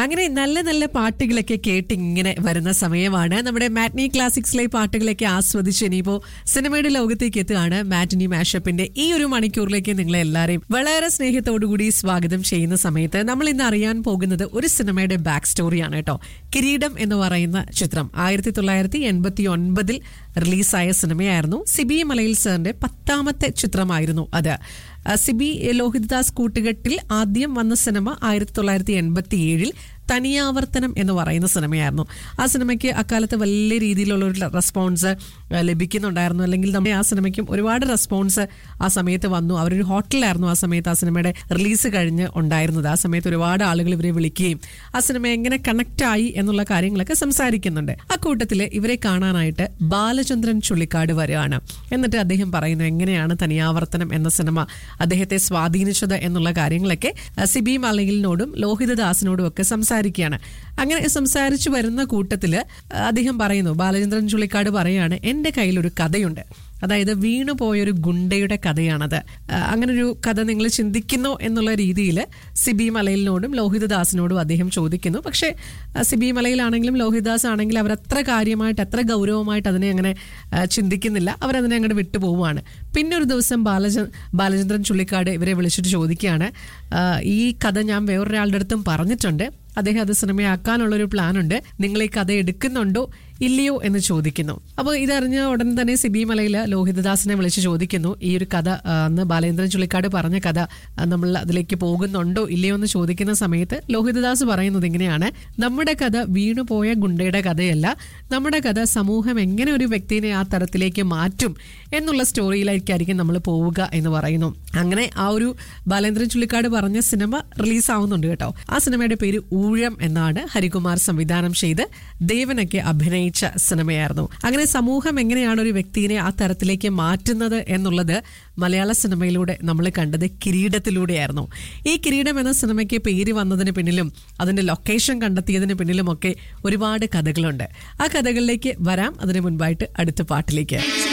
അങ്ങനെ നല്ല നല്ല പാട്ടുകളൊക്കെ കേട്ട് ഇങ്ങനെ വരുന്ന സമയമാണ് നമ്മുടെ മാറ്റ്നി ക്ലാസിക്സിലെ പാട്ടുകളൊക്കെ ആസ്വദിച്ച് ഇനിയിപ്പോ സിനിമയുടെ ലോകത്തേക്ക് എത്തുകയാണ് മാറ്റിനി മാഷപ്പിന്റെ ഈ ഒരു മണിക്കൂറിലേക്ക് നിങ്ങളെ എല്ലാവരെയും വളരെ സ്നേഹത്തോടുകൂടി സ്വാഗതം ചെയ്യുന്ന സമയത്ത് നമ്മൾ ഇന്ന് അറിയാൻ പോകുന്നത് ഒരു സിനിമയുടെ ബാക്ക് സ്റ്റോറിയാണ് കേട്ടോ കിരീടം എന്ന് പറയുന്ന ചിത്രം ആയിരത്തി തൊള്ളായിരത്തി എൺപത്തി ഒൻപതിൽ റിലീസായ സിനിമയായിരുന്നു സിബി മലയിൽ സാറിന്റെ പത്താമത്തെ ചിത്രമായിരുന്നു അത് ആ, സിബി ലോഹിതദാസ് കൂട്ടുകെട്ടിൽ ആദ്യം വന്ന സിനിമ ആയിരത്തി തൊള്ളായിരത്തി എൺപത്തി ഏഴിൽ തനിയാവർത്തനം എന്ന് പറയുന്ന സിനിമയായിരുന്നു ആ സിനിമയ്ക്ക് അക്കാലത്ത് വലിയ രീതിയിലുള്ള ഒരു റെസ്പോൺസ് ആ, ലഭിക്കുന്നുണ്ടായിരുന്നു അല്ലെങ്കിൽ നമ്മുടെ ആ സിനിമയ്ക്കും ഒരുപാട് റെസ്പോൺസ് ആ സമയത്ത് വന്നു അവരൊരു ഹോട്ടലിലായിരുന്നു ആ സമയത്ത് ആ സിനിമയുടെ റിലീസ് കഴിഞ്ഞ് ഉണ്ടായിരുന്നത് ആ സമയത്ത് ഒരുപാട് ആളുകൾ ഇവരെ വിളിക്കുകയും ആ സിനിമ എങ്ങനെ കണക്ട് ആയി എന്നുള്ള കാര്യങ്ങളൊക്കെ സംസാരിക്കുന്നുണ്ട് ആ കൂട്ടത്തിൽ ഇവരെ കാണാനായിട്ട് ബാലചന്ദ്രൻ ചുള്ളിക്കാട് വരികയാണ് എന്നിട്ട് അദ്ദേഹം പറയുന്നു എങ്ങനെയാണ് തനിയാവർത്തനം എന്ന സിനിമ അദ്ദേഹത്തെ സ്വാധീനിച്ചത് എന്നുള്ള കാര്യങ്ങളൊക്കെ ആ, സിബി മലയിലിനോടും ലോഹിതദാസിനോടും ഒക്കെ സംസാരിക്കുകയാണ് അങ്ങനെ സംസാരിച്ചു വരുന്ന കൂട്ടത്തിൽ അദ്ദേഹം പറയുന്നു ബാലചന്ദ്രൻ ചുള്ളിക്കാട് പറയാണ് എൻ്റെ കയ്യിലൊരു കഥയുണ്ട് അതായത് വീണുപോയൊരു ഗുണ്ടയുടെ കഥയാണത് ആ, അങ്ങനൊരു കഥ നിങ്ങൾ ചിന്തിക്കുന്നോ എന്നുള്ള രീതിയിൽ സിബി മലയിലിനോടും ലോഹിതദാസിനോടും അദ്ദേഹം ചോദിക്കുന്നു പക്ഷേ ആ, സിബി മലയിലാണെങ്കിലും ലോഹിതദാസ് ആണെങ്കിലും അവർ അത്ര കാര്യമായിട്ട് അത്ര ഗൗരവമായിട്ട് അതിനെ അങ്ങനെ ആ, ചിന്തിക്കുന്നില്ല അവരതിനെ അങ്ങോട്ട് വിട്ടുപോവുകയാണ് പിന്നെ ഒരു ദിവസം ബാലച ബാലചന്ദ്രൻ ചുള്ളിക്കാട് ഇവരെ വിളിച്ചിട്ട് ചോദിക്കുകയാണ് ആ, ഈ കഥ ഞാൻ വേറൊരാളുടെ അടുത്തും പറഞ്ഞിട്ടുണ്ട് അദ്ദേഹം അത് സിനിമയാക്കാനുള്ള ഒരു പ്ലാൻ ഉണ്ട് നിങ്ങൾ ഈ കഥ എടുക്കുന്നുണ്ടോ ഇല്ലയോ എന്ന് ചോദിക്കുന്നു അപ്പോൾ ഇതറിഞ്ഞ ഉടൻ തന്നെ സിബി മലയിൽ ലോഹിതദാസിനെ വിളിച്ച് ചോദിക്കുന്നു ഈ ഒരു കഥ ആ, അന്ന് ബാലേന്ദ്രൻ ചുള്ളിക്കാട് പറഞ്ഞ കഥ ആ, നമ്മൾ അതിലേക്ക് പോകുന്നുണ്ടോ ഇല്ലയോ എന്ന് ചോദിക്കുന്ന സമയത്ത് ലോഹിതദാസ് പറയുന്നത് ഇങ്ങനെയാണ് നമ്മുടെ കഥ വീണുപോയ ഗുണ്ടയുടെ കഥയല്ല നമ്മുടെ കഥ സമൂഹം എങ്ങനെ ഒരു വ്യക്തിനെ ആ തരത്തിലേക്ക് മാറ്റും എന്നുള്ള സ്റ്റോറിയിലേക്കായിരിക്കും നമ്മൾ പോവുക എന്ന് പറയുന്നു അങ്ങനെ ആ ഒരു ബാലേന്ദ്രൻ ചുള്ളിക്കാട് പറഞ്ഞ സിനിമ റിലീസ് ആവുന്നുണ്ട് കേട്ടോ ആ സിനിമയുടെ പേര് ഊഴം എന്നാണ് ഹരികുമാർ സംവിധാനം ചെയ്ത് ദേവനൊക്കെ അഭിനയിച്ച സിനിമയായിരുന്നു അങ്ങനെ സമൂഹം എങ്ങനെയാണ് ഒരു വ്യക്തിയെ ആ തരത്തിലേക്ക് മാറ്റുന്നത് എന്നുള്ളത് മലയാള സിനിമയിലൂടെ നമ്മൾ കണ്ടത് കിരീടത്തിലൂടെയായിരുന്നു ഈ കിരീടം എന്ന സിനിമയ്ക്ക് പേര് വന്നതിന് പിന്നിലും അതിന്റെ ലൊക്കേഷൻ കണ്ടെത്തിയതിന് പിന്നിലുമൊക്കെ ഒരുപാട് കഥകളുണ്ട് ആ കഥകളിലേക്ക് വരാം അതിനു മുൻപായിട്ട് അടുത്ത പാട്ടിലേക്ക്